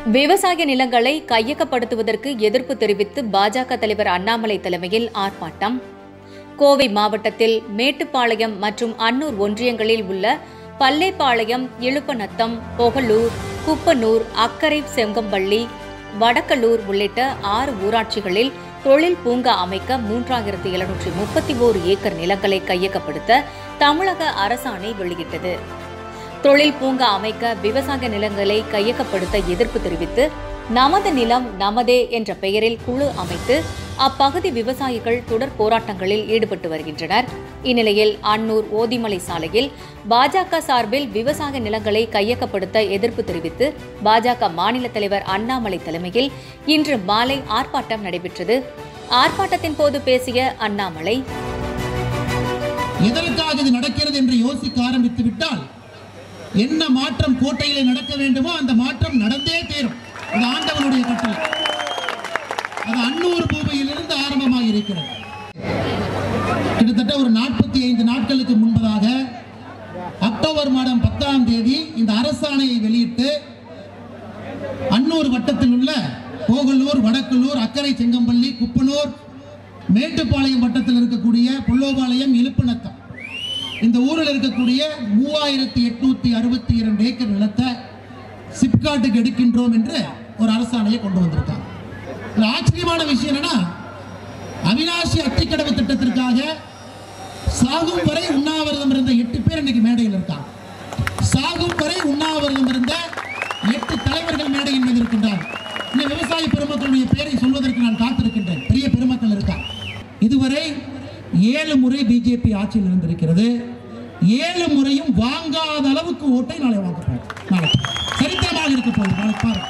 விவசாய நிலங்களை கையகப்படுத்துவதற்கு எதிர்ப்பு தெரிவித்து பாஜக தலைவர் அண்ணாமலை தலைமையில் ஆர்ப்பாட்டம் கோவை மாவட்டத்தில் மேட்டுப்பாளையம் மற்றும் அன்னூர் ஒன்றியங்களில் உள்ள பல்லேப்பாளையம் இழுப்பநத்தம் பொகலூர் குப்பனூர் அக்கரை செங்கம்பள்ளி வடக்கலூர் உள்ளிட்ட ஆறு ஊராட்சிகளில் தொழில் பூங்கா அமைக்க மூன்றாயிரத்து எழுநூற்றி முப்பத்தி ஓரு ஏக்கர் நிலங்களை கையகப்படுத்த தமிழக அரசாணை வெளியிட்டது தொழில் பூங்கா அமைக்க விவசாய நிலங்களை கையகப்படுத்த எதிர்ப்பு தெரிவித்து நமது நிலம் நமதே என்ற பெயரில் குழு அமைத்து அப்பகுதி விவசாயிகள் தொடர் போராட்டங்களில் ஈடுபட்டு வருகின்றனர் இந்நிலையில் அன்னூர் ஓதிமலை சாலையில் பாஜக சார்பில் விவசாய நிலங்களை கையகப்படுத்த எதிர்ப்பு தெரிவித்து பாஜக மாநில தலைவர் அண்ணாமலை தலைமையில் இன்று மாலை ஆர்ப்பாட்டம் நடைபெற்றது ஆர்ப்பாட்டத்தின் போது பேசிய அண்ணாமலை எதற்காக இது நடக்கிறது என்று யோசிக்க ஆரம்பித்து விட்டால் என்ன மாற்றம் கோட்டையிலே நடக்க வேண்டுமோ அந்த மாற்றம் நடந்தே தீரும் இது ஆண்டவனுடைய கட்டளை அது அன்னூர் பூமியிலிருந்து ஆரம்பமாக இருக்கிறது கிட்டத்தட்ட ஒரு நாற்பத்தி ஐந்து நாட்களுக்கு முன்பதாக அக்டோபர் மாதம் பத்தாம் தேதி இந்த அரசாணையை வெளியிட்டு அன்னூர் வட்டத்தில் உள்ள கோகலூர் வடக்குள்ளூர் அக்கரை செங்கம்பள்ளி குப்பனூர் மேட்டுப்பாளையம் வட்டத்தில் இருக்கக்கூடிய புல்லோபாளையம் இலுப்பநத்தம் இந்த ஊரில் இருக்கக்கூடிய மூவாயிரத்தி எட்நூத்தி அறுபத்தி இரண்டு ஏக்கர் நிலத்தை சிப்காட்டுக்கு எடுக்கின்றோம் என்று ஒரு அரசாணையை கொண்டு வந்திருக்காங்க இதுல ஆச்சரியமான விஷயம் என்னன்னா அவினாசி அத்திக்கடவு திட்டத்திற்காக சாகும் வரை உண்ணாவிரதம் இருந்த எட்டு பேர் இன்னைக்கு மேடையில் இருக்காங்க சாகும் வரை உண்ணாவிரதம் இருந்த எட்டு தலைவர்கள் மேடையின் மீது இருக்கின்றார் இன்னும் விவசாய பெருமக்களுடைய பெயரை சொல்வதற்கு நான் காத்திருக்கின்றேன் பெரிய பெருமக்கள் இருக்காங்க இதுவரை ஏழு முறை பிஜேபி ஆட்சியில் இருந்திருக்கிறது ஏழு முறையும் வாங்காத அளவுக்கு ஓட்டை நாளை வாங்க போறோம் நாளைக்கு சரித்திரமாக இருக்க போகுது நாளைக்கு பாருங்க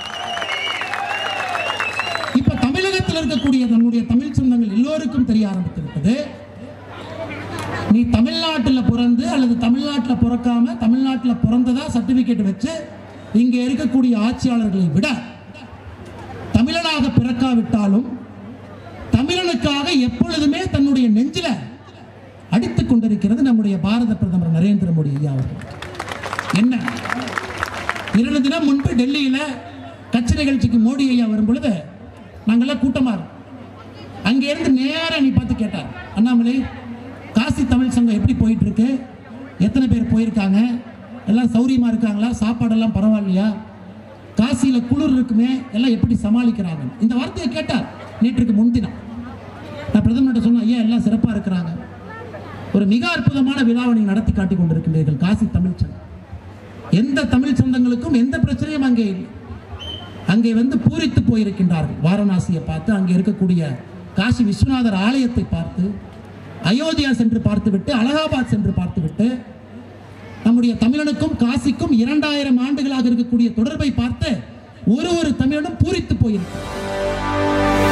இப்ப தமிழகத்தில் இருக்கக்கூடிய நம்முடைய தமிழ் சொந்தங்கள் எல்லோருக்கும் தெரிய ஆரம்பித்து விட்டது நீ தமிழ்நாட்டில் பிறந்து அல்லது தமிழ்நாட்டில் பிறக்காம தமிழ்நாட்டில் பிறந்ததா சர்டிபிகேட் வச்சு இங்க இருக்கக்கூடிய ஆட்சியாளர்களை விட தமிழனாக பிறக்காவிட்டாலும் தமிழனுக்காக எப்பொழுதுமே தன்னுடைய நெஞ்சில அடித்துக் கொண்டிருக்கிறது நம்முடைய பாரத பிரதமர் நரேந்திர மோடி ஐயா அவர்கள் என்ன இரண்டு தினம் முன்பு டெல்லியில கட்சி நிகழ்ச்சிக்கு மோடி ஐயா வரும் பொழுது நாங்கெல்லாம் கூட்டமா இருக்கோம். அங்க இருந்து நேரா நீ பார்த்து கேட்டார் அண்ணாமலை காசி தமிழ் சங்கம் எப்படி போயிட்டு இருக்கு எத்தனை பேர் போயிருக்காங்க எல்லாம் சௌரியமா இருக்காங்களா சாப்பாடெல்லாம் பரவாயில்லையா காசியில குளிர் இருக்குமே எல்லாம் எப்படி சமாளிக்கிறாங்க இந்த வார்த்தையை கேட்டார் நேற்றுக்கு முன்தினம் நான் பிரதமர்கிட்ட சொன்னேன் ஐயா எல்லாம் சிறப்பாக இருக்கிறாங்க ஒரு மிக அற்புதமான விழாவை நீங்கள் நடத்தி காட்டி கொண்டிருக்கின்றீர்கள் காசி தமிழ் சங்கம் எந்த தமிழ் சொந்தங்களுக்கும் எந்த பிரச்சனையும் அங்கே இல்லை அங்கே வந்து பூரித்து போயிருக்கின்றார்கள் வாரணாசியை பார்த்து அங்கே இருக்கக்கூடிய காசி விஸ்வநாதர் ஆலயத்தை பார்த்து அயோத்தியா சென்று பார்த்துவிட்டு அலகாபாத் சென்று பார்த்துவிட்டு நம்முடைய தமிழனுக்கும் காசிக்கும் இரண்டாயிரம் ஆண்டுகளாக இருக்கக்கூடிய தொடர்பை பார்த்து ஒரு ஒரு தமிழனும் பூரித்து போயிருக்கு